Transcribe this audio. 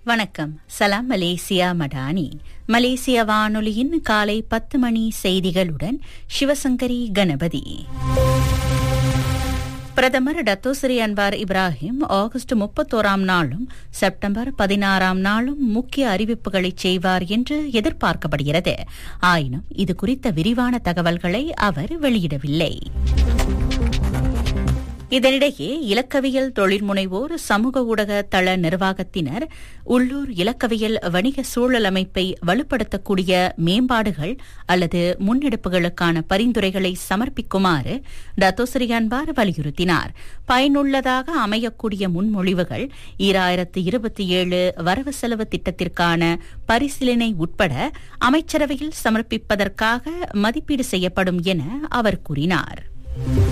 வணக்கம் சலாம் மலேசியா மடானி மலேசிய வானொலியின் காலை பத்து மணி செய்திகளுடன் சிவசங்கரி கணபதி பிரதமர் டத்தோசரி அன்வார் இப்ராஹிம் ஆகஸ்ட் முப்பத்தோராம் நாளும் செப்டம்பர் பதினாறாம் நாளும் முக்கிய அறிவிப்புகளை செய்வார் என்று எதிர்பார்க்கப்படுகிறது ஆயினும் இது குறித்த விரிவான தகவல்களை அவர் வெளியிடவில்லை இதனிடையே இலக்கவியல் தொழில்முனைவோர் சமூக ஊடக தள நிர்வாகத்தினர் உள்ளூர் இலக்கவியல் வணிக சூழல் அமைப்பை வலுப்படுத்தக்கூடிய மேம்பாடுகள் அல்லது முன்னெடுப்புகளுக்கான பரிந்துரைகளை சமர்ப்பிக்குமாறு டத்தோசரி அன்பார் வலியுறுத்தினார் பயனுள்ளதாக அமையக்கூடிய முன்மொழிவுகள் ஈராயிரத்து இருபத்தி ஏழு வரவு செலவு திட்டத்திற்கான பரிசீலனை உட்பட அமைச்சரவையில் சமர்ப்பிப்பதற்காக மதிப்பீடு செய்யப்படும் என அவர் கூறினார்